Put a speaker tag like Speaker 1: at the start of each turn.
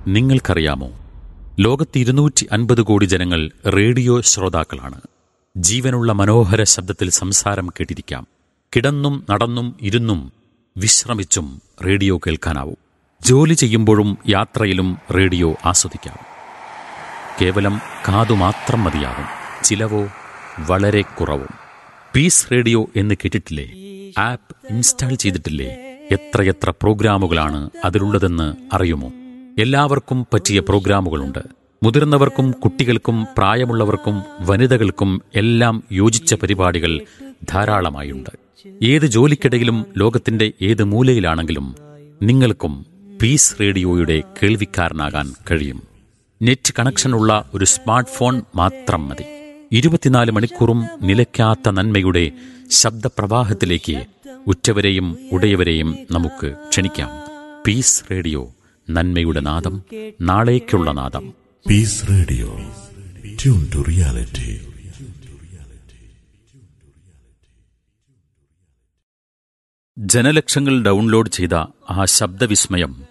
Speaker 1: നിങ്ങൾക്കറിയാമോ ലോകത്ത് ഇരുന്നൂറ്റി അൻപത് കോടി ജനങ്ങൾ റേഡിയോ ശ്രോതാക്കളാണ് ജീവനുള്ള മനോഹര ശബ്ദത്തിൽ സംസാരം കേട്ടിരിക്കാം കിടന്നും നടന്നും ഇരുന്നും വിശ്രമിച്ചും റേഡിയോ കേൾക്കാനാവും ജോലി ചെയ്യുമ്പോഴും യാത്രയിലും റേഡിയോ ആസ്വദിക്കാം കേവലം കാതു മാത്രം മതിയാകും ചിലവോ വളരെ കുറവും പീസ് റേഡിയോ എന്ന് കേട്ടിട്ടില്ലേ ആപ്പ് ഇൻസ്റ്റാൾ ചെയ്തിട്ടില്ലേ എത്രയെത്ര പ്രോഗ്രാമുകളാണ് അതിലുള്ളതെന്ന് അറിയുമോ എല്ലാവർക്കും പറ്റിയ പ്രോഗ്രാമുകളുണ്ട് മുതിർന്നവർക്കും കുട്ടികൾക്കും പ്രായമുള്ളവർക്കും വനിതകൾക്കും എല്ലാം യോജിച്ച പരിപാടികൾ ധാരാളമായുണ്ട് ഏത് ജോലിക്കിടയിലും ലോകത്തിന്റെ ഏത് മൂലയിലാണെങ്കിലും നിങ്ങൾക്കും പീസ് റേഡിയോയുടെ കേൾവിക്കാരനാകാൻ കഴിയും നെറ്റ് കണക്ഷനുള്ള ഒരു സ്മാർട്ട് ഫോൺ മാത്രം മതി ഇരുപത്തിനാല് മണിക്കൂറും നിലയ്ക്കാത്ത നന്മയുടെ ശബ്ദപ്രവാഹത്തിലേക്ക് ഉറ്റവരെയും ഉടയവരെയും നമുക്ക് ക്ഷണിക്കാം പീസ് റേഡിയോ നന്മയുടെ നാദം നാളേക്കുള്ള നാദം
Speaker 2: Peace Radio. Tune to reality.
Speaker 1: ജനലക്ഷങ്ങൾ ഡൗൺലോഡ് ചെയ്ത ആ ശബ്ദവിസ്മയം